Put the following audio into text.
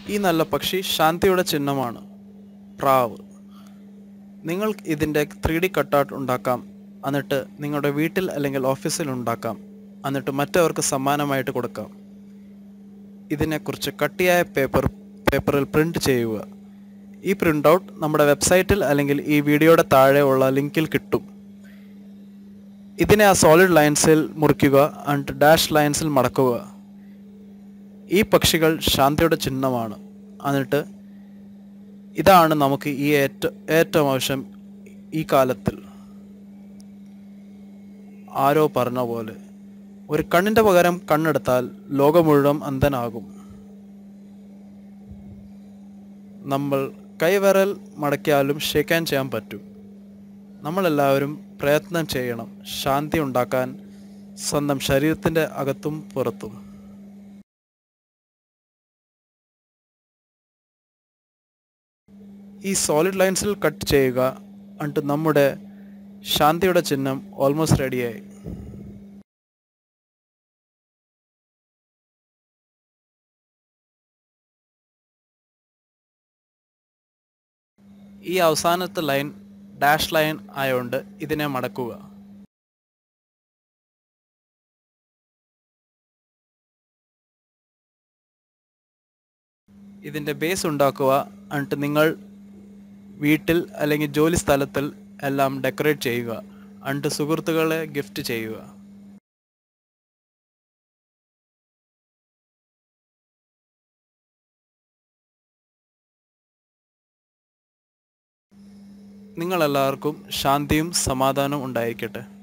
ഈ നല്ല പക്ഷി ശാന്തിയുടെ ചിഹ്നമാണ് പ്രാവ് നിങ്ങൾ ഇതിൻ്റെ ത്രീ ഡി കട്ടൗട്ട് ഉണ്ടാക്കാം എന്നിട്ട് നിങ്ങളുടെ വീട്ടിൽ അല്ലെങ്കിൽ ഓഫീസിൽ ഉണ്ടാക്കാം എന്നിട്ട് മറ്റവർക്ക് സമ്മാനമായിട്ട് കൊടുക്കാം ഇതിനെക്കുറിച്ച് കട്ടിയായ പേപ്പർ പേപ്പറിൽ പ്രിൻ്റ് ചെയ്യുക ഈ പ്രിൻ്റ് ഔട്ട് നമ്മുടെ വെബ്സൈറ്റിൽ അല്ലെങ്കിൽ ഈ വീഡിയോയുടെ താഴെ ഉള്ള ലിങ്കിൽ കിട്ടും ഇതിനെ ആ സോളിഡ് ലൈൻസിൽ മുറിക്കുക എന്നിട്ട് ഡാഷ് ലൈൻസിൽ മടക്കുക ഈ പക്ഷികൾ ശാന്തിയുടെ ചിഹ്നമാണ് എന്നിട്ട് ഇതാണ് നമുക്ക് ഈ ഏറ്റ ഏറ്റവും ആവശ്യം ഈ കാലത്തിൽ ആരോ പറഞ്ഞ പോലെ ഒരു കണ്ണിൻ്റെ പകരം കണ്ണെടുത്താൽ ലോകം മുഴുവൻ അന്ധനാകും നമ്മൾ കൈവിരൽ മടക്കിയാലും ഷേക്കാൻ ചെയ്യാൻ പറ്റും നമ്മളെല്ലാവരും പ്രയത്നം ചെയ്യണം ശാന്തി ഉണ്ടാക്കാൻ സ്വന്തം ശരീരത്തിൻ്റെ അകത്തും പുറത്തും ഈ സോളിഡ് ലൈൻസിൽ കട്ട് ചെയ്യുക എന്നിട്ട് നമ്മുടെ ശാന്തിയുടെ ചിഹ്നം ഓൾമോസ്റ്റ് റെഡിയായി ഈ അവസാനത്തെ ലൈൻ ഡാഷ് ലൈൻ ആയതുകൊണ്ട് ഇതിനെ മടക്കുക ഇതിൻ്റെ ബേസ് ഉണ്ടാക്കുക എന്നിട്ട് നിങ്ങൾ വീട്ടിൽ അല്ലെങ്കിൽ ജോലി സ്ഥലത്തിൽ എല്ലാം ഡെക്കറേറ്റ് ചെയ്യുക എന്നിട്ട് സുഹൃത്തുക്കളെ ഗിഫ്റ്റ് ചെയ്യുക നിങ്ങളെല്ലാവർക്കും ശാന്തിയും സമാധാനവും ഉണ്ടായിരിക്കട്ടെ